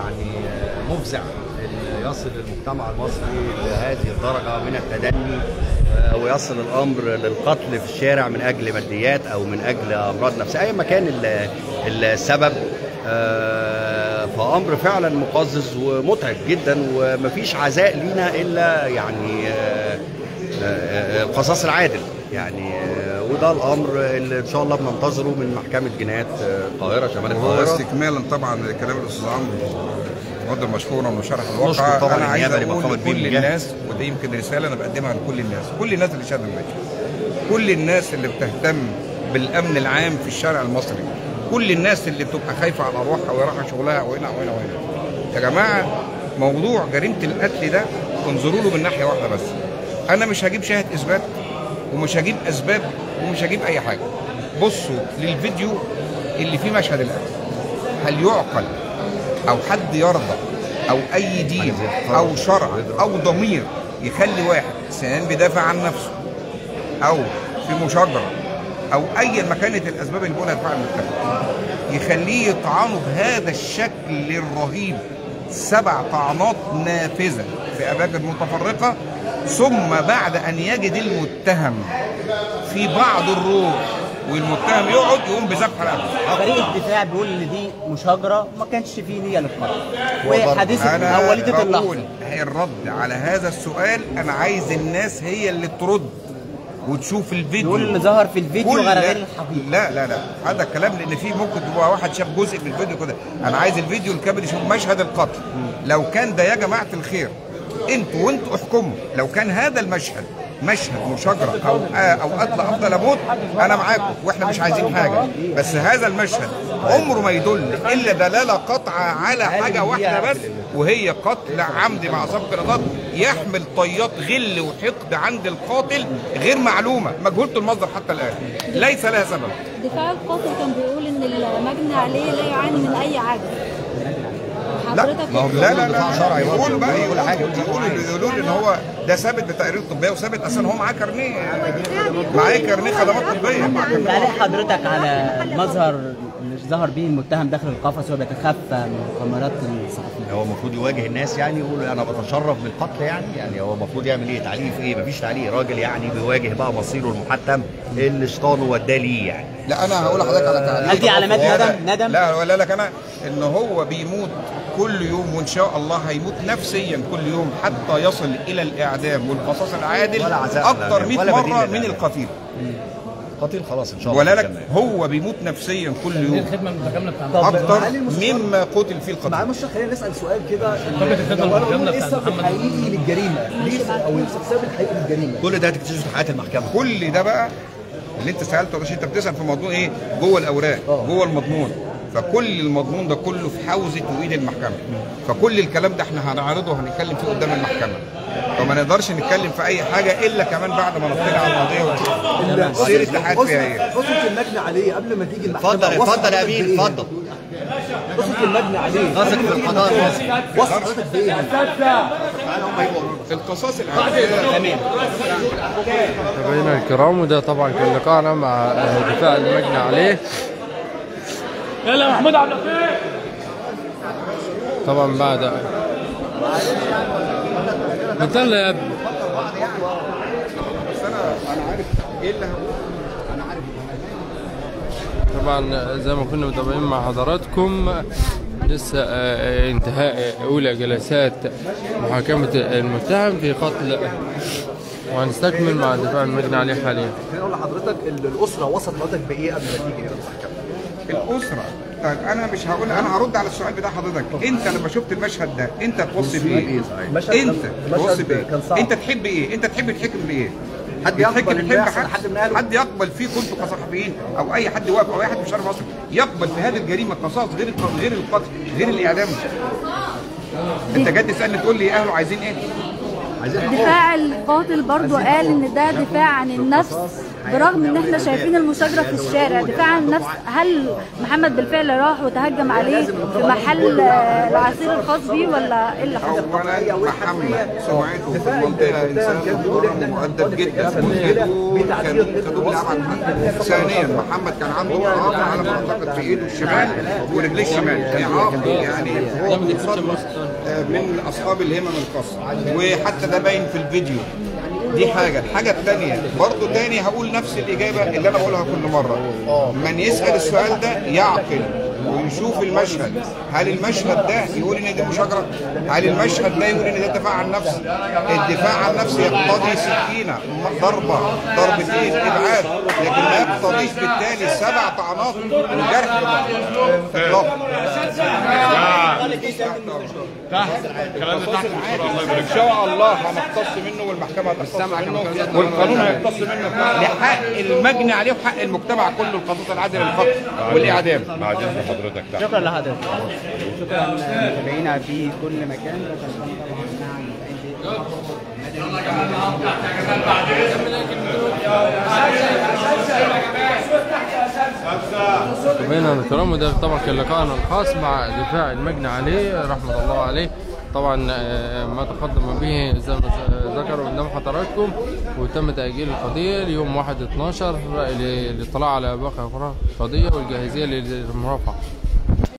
يعني آه، مفزع ان يصل المجتمع المصري لهذه الدرجه من التدني آه، ويصل الامر للقتل في الشارع من اجل ماديات او من اجل امراض نفسيه اي ما كان ال- السبب آه، فامر فعلا مقزز ومتعب جدا ومفيش عزاء لينا الا يعني آه، آه، القصاص العادل يعني آه، وده الامر اللي ان شاء الله بننتظره من محكمه جنايات آه، القاهره شمال وهو القاهره استكمالا طبعا لكلام الاستاذ عمرو مقدم مشكورا وشرح الواقع نشكر طبعاً انا عايز النيابة اقول لمقام لكل الدين الناس ودي يمكن رساله انا بقدمها لكل الناس كل الناس اللي شاهدوا المشهد كل الناس اللي بتهتم بالامن العام في الشارع المصري كل الناس اللي بتبقى خايفه على ارواحها وهي رايحه شغلها وهنا وهنا وهنا يا جماعه موضوع جريمه القتل ده انظروا له من ناحيه واحده بس انا مش هجيب شاهد اثبات ومش هجيب اسباب ومش هجيب اي حاجه بصوا للفيديو اللي فيه مشهد القتل هل يعقل او حد يرضى او اي دين او شرع او ضمير يخلي واحد سنان بيدافع عن نفسه او في مشاجره او ايا ما كانت الاسباب اللي بيقولها دفاع عن المجتمع يخليه يطعنه بهذا الشكل الرهيب سبع طعنات نافذه في اماكن متفرقه ثم بعد ان يجد المتهم في بعض الروح والمتهم يقعد يقوم بذبح رقبته فريق الدفاع بيقول ان دي مشاجره وما كانش فيه نيه للقتل ضرب. وحادثه انا وليده بقول اللحظه الرد على هذا السؤال انا عايز الناس هي اللي ترد وتشوف الفيديو بيقول ان ظهر في الفيديو كل- غير غير الحقيقه لا لا لا هذا الكلام لان في ممكن تبقى واحد شاف جزء من الفيديو كده انا عايز الفيديو الكامل يشوف مشهد القتل لو كان ده يا جماعه الخير انتوا وانتوا احكموا لو كان هذا المشهد مشهد مشاجره او آه او قتل افضل اموت انا معاكم واحنا مش عايزين حاجه بس هذا المشهد عمره ما يدل الا دلاله قاطعه على حاجه واحده بس وهي قتل عمد مع سبق الرصاص يحمل طيات غل وحقد عند القاتل غير معلومه مجهوله المصدر حتى الان ليس لها سبب دفاع القاتل كان بيقول ان المجني عليه لا يعاني من اي عجز لا حضرتك ما هو لا لا دفاع لا شرعي برضه. يقولوا بقى يقول حاجة يقولوا يقول يقولوا حاجة. يقولوا لي ان هو ده ثابت بالتقارير الطبيه وثابت اصلا هو معاه كارنيه معاه كارنيه خدمات طبيه معاه كارنيه تعليق حضرتك على المظهر اللي ظهر به المتهم داخل القفص وهو بيتخفى من كاميرات الصحفيين هو المفروض يواجه الناس يعني يقول انا بتشرف بالقتل يعني يعني هو المفروض يعمل ايه تعليق في ايه مفيش تعليق راجل يعني بيواجه بقى مصيره المحتم اللي شيطانه وداه ليه يعني لا انا هقول لحضرتك على تعليق هل دي علامات لا، ندم ندم لا ولا لك انا ان هو بيموت كل يوم وان شاء الله هيموت نفسيا كل يوم حتى يصل الى الاعدام والقصاص العادل ولا عزاء اكتر ولا- 100 ولا بديل مره للإعدام. من القتيل قتيل خلاص ان شاء الله ولا في لك الجنة. هو بيموت نفسيا كل يوم الخدمه المتكامله بتاع اكتر معالي المستشار- مما قتل فيه القتيل معالي المستشار خلينا نسال سؤال كده طب الخدمة لو أنا المتكاملة أقول ايه بتاعت السبب محمد الحقيقي للجريمه؟ ليه او السبب الحقيقي للجريمه؟ كل ده هتكتشفه في حياه المحكمه كل ده بقى اللي انت سالته ده انت بتسال في موضوع ايه جوه الاوراق جوه المضمون فكل المضمون ده كله في حوزه وايد المحكمه فكل الكلام ده احنا هنعرضه وهنتكلم فيه قدام المحكمه فما نقدرش نتكلم في اي حاجه الا كمان بعد ما نطلع على القضيه ونشوف سير الاتحاد فيها ايه قصه المجني عليه قبل ما تيجي المحكمه اتفضل وصل اتفضل يا حضرتك امين بإيه؟ اتفضل قصه المجني عليه نثق قبل ما في تيجي القضاء المحكمة. المصري. وصل حضرتك بايه؟ القصاص العادي تمام متابعينا الكرام وده طبعا كان لقاءنا مع دفاع المجني عليه يلا يا محمود عبد اللطيف طبعا بعد بطل يا ابني بس انا انا عارف ايه اللي هقوله انا عارف طبعا زي ما كنا متابعين مع حضراتكم لسه آه، انتهاء اولى جلسات محاكمه المتهم في قتل وهنستكمل مع دفاع المجني عليه حاليا خليني اقول لحضرتك ال- الاسره وصلت حضرتك بايه قبل ما تيجي هنا المحكمه؟ الاسره طيب انا مش هقول انا هرد على السؤال بتاع حضرتك انت لما شفت المشهد ده انت توصي بايه المشهد انت كان- توصي المشهد بايه كان صعب. انت تحب ايه انت تحب تحكم بايه حد بتحكم يقبل اللي تحب يحصل حد, لحد من أهله؟ حد يقبل فيكم انتوا كصحفيين او اي حد واقف او اي حد مش عارف مصر يقبل في هذه الجريمه قصاص غير الق- غير القتل غير الاعدام انت جاي تسالني تقول لي اهله عايزين ايه دفاع القاتل برضو قال ان ده دفاع عن النفس برغم ان احنا شايفين المشاجره في الشارع دفاع عن النفس هل محمد بالفعل راح وتهجم عليه في محل آه، العصير الخاص بيه ولا ايه اللي حصل؟ اولا محمد سمعته في المنطقه انسان محترم ومؤدب جدا وجده كان خدوه لابعد حد ثانيا محمد كان عنده اعاقه على ما اعتقد في ايده الشمال ورجليه الشمال اعاقه يعني هو من صدمه آه، من اصحاب الهمم القصر وحتى ده باين في الفيديو دي حاجة، الحاجة الثانية برضه تاني هقول نفس الإجابة اللي أنا بقولها كل مرة. من يسأل السؤال ده يعقل ويشوف المشهد، هل المشهد ده يقول إن دي مشاجرة؟ هل المشهد ده يقول إن ده دفاع عن النفس؟ الدفاع عن النفس يقتضي سكينة، ضربة، ضربتين، إبعاد، لكن ما يقتضيش بالتالي سبع طعنات وجرح إطلاقا. تحت الكلام ده تحت الصورة الله يبارك ان شاء الله هنقتص منه والمحكمه هتقتص منه والقانون هيقتص منه لحق المجني عليه وحق المجتمع كله القصاص العادل للقتل والاعدام بعد اذن حضرتك تحت شكرا لحضرتك شكرا متابعينا في كل مكان متابعينا الكرام وده طبعا كان لقاءنا الخاص مع دفاع المجني عليه رحمه الله عليه طبعا آه، ما تقدم به زي ما ذكروا قدام حضراتكم وتم تأجيل القضية ليوم 1 12 للاطلاع على باقي القضية والجاهزية للمرافعة